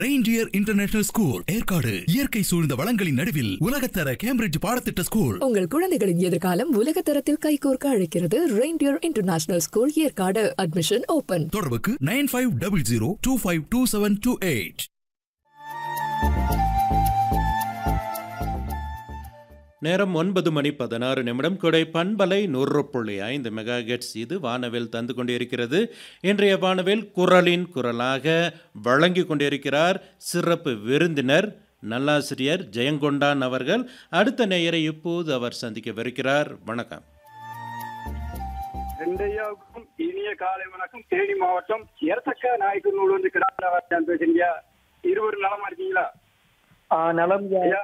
Reindeer international school Yercaud இயற்கை சூழ்ந்த வளங்களின் நடுவில் உலகத்தர கேம்பிரிட்ஜ் பாடத்திட்ட ஸ்கூல் உங்கள் குழந்தைகளின் எதிர்காலம் உலக தரத்தில் கைகோர்க்க அழைக்கிறது Reindeer international school Yercaud admission open தொடர்புக்கு nine five double zero two five two seven two eight நேரம் ஒன்பது மணி பதினாறு நிமிடம் கொடை பண்பலை நூறு புள்ளி ஐந்து மெகா கெட்ஸ் இது வானவில் தந்து கொண்டிருக்கிறது இன்றைய வானவில் குரலின் குரலாக வழங்கி கொண்டிருக்கிறார் சிறப்பு விருந்தினர் நல்லாசிரியர் ஜெயங்கொண்டான் அவர்கள் அடுத்த நேயரை இப்போது அவர் சந்திக்கவிருக்கிறார் வணக்கம் ரெண்டையாவுக்கும் இனிய காலை வணக்கம் தேனி மாவட்டம் எரத்தக்க நாயக்கர் நூல் வந்து கிடாம பேசுறீங்க இருவரும் நலமா இருக்கீங்களா ஆ நலம் ஐயா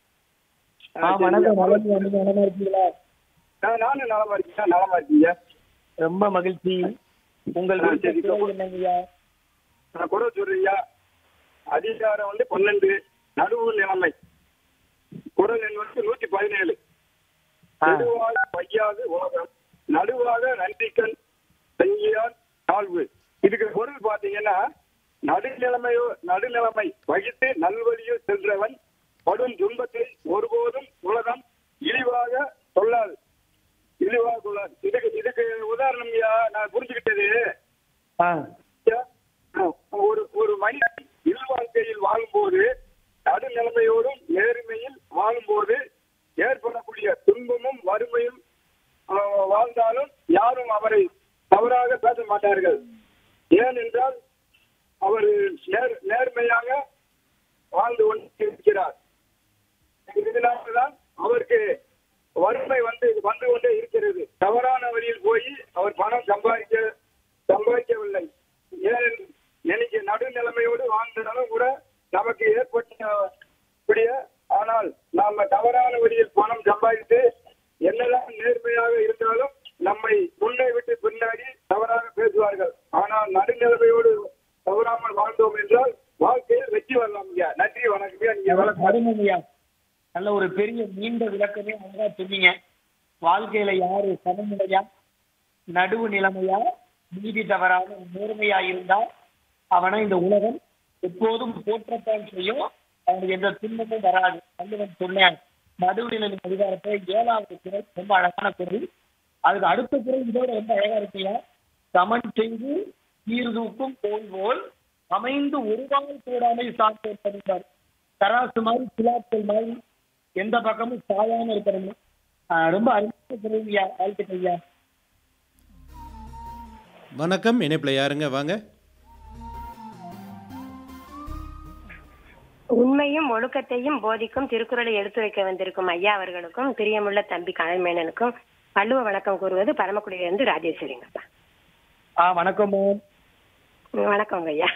ஆ வணக்கம் நலம் நீங்க நலமா இருக்கீங்களா ஆ, நானும் நலமா இருக்கீங்க நலமா இருக்கீங்க ரொம்ப மகிழ்ச்சி உங்கள் ஆ, விருப்ப சரி. குரல் என்னங்கய்யா நான் கூட சொல்றீங்க அதிகாரம் வந்து பன்னெண்டு நடுவு நிலைமை குரல் எண் வந்து நூத்தி பதினேழு ஆ. நடுவாக வையாது உலகம் நடுவாக நன்றிக்கண் தங்கியார் தாழ்வு இதுக்கு பொருள் பாத்தீங்கன்னா நடுநிலைமையோ நடுநிலைமை வகித்து நல்வழியோ சென்றவன் படும் துன்பத்தை ஒருபோதும் உலகம் இழிவாக சொல்லாது இழிவாக கொள்ளாது இதுக்கு இதுக்கு உதாரணம் ஐயா, நான் புரிஞ்சுக்கிட்டது ஆ ஒரு ஒரு மனிதன் இல்வாழ்க்கையில் வாழும்போது நடுநிலைமையோடும் நேர்மையில் வாழும்போது ஏற்படக்கூடிய துன்பமும் வறுமையும் ஆஹ், வாழ்ந்தாலும் யாரும் அவரை தவறாக பேச மாட்டார்கள் ஏனென்றால் அவர் நேர் நேர்மையாக வாழ்ந்து கொண்டிருக்கிறார் இதனால்தான் அவருக்கு வறுமை வந்து வந்து கொண்டே இருக்கிறது தவறான வழியில் போய் அவர் பணம் சம்பாதிக்க சம்பாதிக்கவில்லை ஏன் எனக்கு நடுநிலைமையோடு வாழ்ந்தாலும் கூட நமக்கு ஏற்பட்டபடிய ஆனால் நாம தவறான வழியில் பணம் சம்பாதித்து என்னதான் நேர்மையாக இருந்தாலும் நம்மை முன்னே விட்டு பின்னாடி தவறாக பேசுவார்கள் ஆனால் நடுநிலைமையோடு தவறாமல் வாழ்ந்தோம் என்றால் வாழ்க்கையில் வெற்றி வரலாம் ஐயா நன்றி வணக்கம் ஐயா. நீங்க வணக்கம் அருமையா நல்ல ஒரு பெரிய நீண்ட விளக்கமே அழகா சொன்னீங்க வாழ்க்கையில யாரு சமநிலையா நடுவு நிலைமையா நீதி தவறாம நேர்மையா இருந்தா அவனை இந்த உலகம் எப்போதும் போற்றத்தான் செய்யும் அவனுக்கு எந்த துன்பமும் வராது வள்ளுவன் சொன்னான் நடுவுநிலை அதிகாரத்தை ஏழாவது குரல் ரொம்ப அழகான குரல் அதுக்கு அடுத்த குரல் இதோட ரொம்ப அழகா இருக்கியா சமன் செய்து சீர்தூக்கும் கோல் போல் அமைந்து ஒருவாள் கூடாமை சார்ந்தோர் பதிந்தார் தராசு மாதிரி சிலாக்கள் மாதிரி எந்த பக்கமும் சாயாம இருக்கணும் ஆஹ் ரொம்ப அருமையான குரல் ஐயா வாழ்த்துக்கள் ஐயா வணக்கம் இணைப்பில் யாருங்க வாங்க உண்மையும் ஒழுக்கத்தையும் போதிக்கும் திருக்குறளை எடுத்து வைக்க வந்திருக்கும் ஐயா அவர்களுக்கும் பிரியமுள்ள தம்பி கனல்மேனனுக்கும் வள்ளுவ வணக்கம் கூறுவது பரமக்குடியிலிருந்து ராஜேஸ்வரிங்கப்பா ஆ வணக்கம் மோகன். ம், வணக்கங்க ஐயா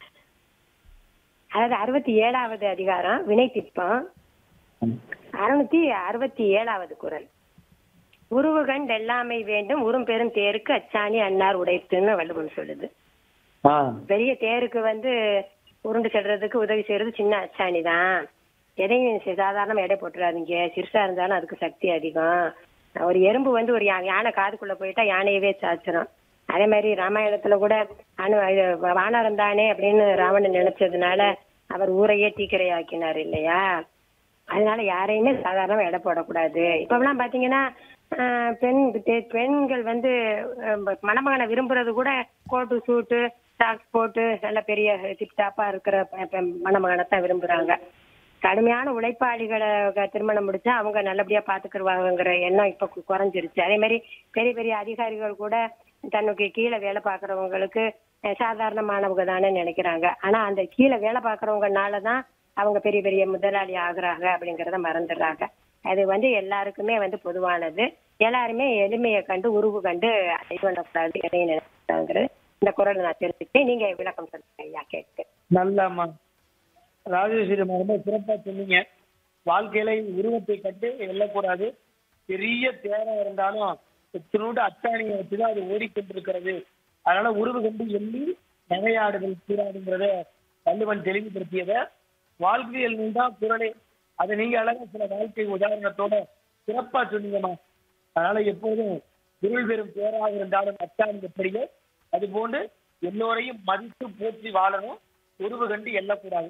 அதாவது அறுபத்தி ஏழாவது அதிகாரம் வினை திட்பம் அறுநூத்தி அறுபத்தி ஏழாவது குரல் உருவு கண்டு எல்லாமை வேண்டும் உரும் பெரும் தேருக்கு அச்சாணி அன்னார் உடைத்துன்னு வள்ளுவன் சொல்லுது ஆ பெரிய தேருக்கு வந்து உருண்டு செல்றதுக்கு உதவி செய்யறது சின்ன அச்சாணி தான் எதையும் சி- சாதாரணமா எடை போட்டுறாதீங்க சிறுசா இருந்தாலும் அதுக்கு சக்தி அதிகம் ஒரு எறும்பு வந்து ஒரு யா- யானை காதுக்குள்ள போயிட்டா யானையவே சாச்சிரும் அதே மாதிரி ராமாயணத்துல கூட அணு இது வானரம் தானே அப்படின்னு ராவணன் நினைச்சதுனால அவர் ஊரையே தீக்கிரை ஆக்கினார் இல்லையா அதனால யாரையுமே சாதாரணமா எடை போடக்கூடாது இப்பெல்லாம் பாத்தீங்கன்னா ஆஹ், பெண் பெ- பெண்கள் வந்து அஹ், மணமகனை விரும்புறது கூட கோட்டு சூட்டு சாக்ஸ் போட்டு நல்ல பெரிய டிப்டாப்பா இருக்கிற பெ- பெ- மணமகனை தான் விரும்புறாங்க கடுமையான உழைப்பாளிகளை க- திருமணம் முடிச்சா அவங்க நல்லபடியா பாத்துக்கிடுவாங்கங்கிற எண்ணம் இப்ப கு- குறைஞ்சிருச்சு அதே மாதிரி பெரிய பெரிய அதிகாரிகள் கூட தன்னுக்கு கீழே வேலை பார்க்கறவங்களுக்கு அஹ், சாதாரணமானவங்க தானே நினைக்கிறாங்க ஆனா அந்த கீழே வேலை பார்க்கறவங்கனால தான் அவங்க பெரிய பெரிய முதலாளி ஆகுறாங்க அப்படிங்கறத மறந்துடுறாங்க அது வந்து எல்லாருக்குமே வந்து பொதுவானது எல்லாருமே எளிமையை கண்டு உருவு கண்டு இது பண்ணக்கூடாது எதையும் நினைக்கிறாங்கிறது இந்த குரலை நான் தெரிஞ்சுக்கிட்டேன் நீங்க விளக்கம் சொல்லுங்க ஐயா கேட்டு நல்லம்மா ராஜேஸ்வரி அம்மா ரொம்ப சிறப்பா சொன்னீங்க வாழ்க்கையில உருவத்தை கண்டு வெல்லக்கூடாது பெரிய தேவை இருந்தாலும் இத்தினோடு அத்தாணியை வச்சுதான் அது ஓடிக்கொண்டிருக்கிறது அதனால உருவு கண்டு எண்ணி நகையாடுதல் கூடாதுங்கிறத வள்ளுவன் தெளிவுபடுத்தியத வாழ்வியல் தான் குரலே அதை நீங்க அழகா சில வாழ்க்கை உதாரணத்தோட சிறப்பா சொன்னீங்கம்மா அதனால எப்போதும் இருள் பெறும் பேராக இருந்தாலும் அத்தாணி எப்படியோ அது போன்று எல்லோரையும் மதித்து போற்றி வாழணும் உருவு கண்டு எல்லக்கூடாது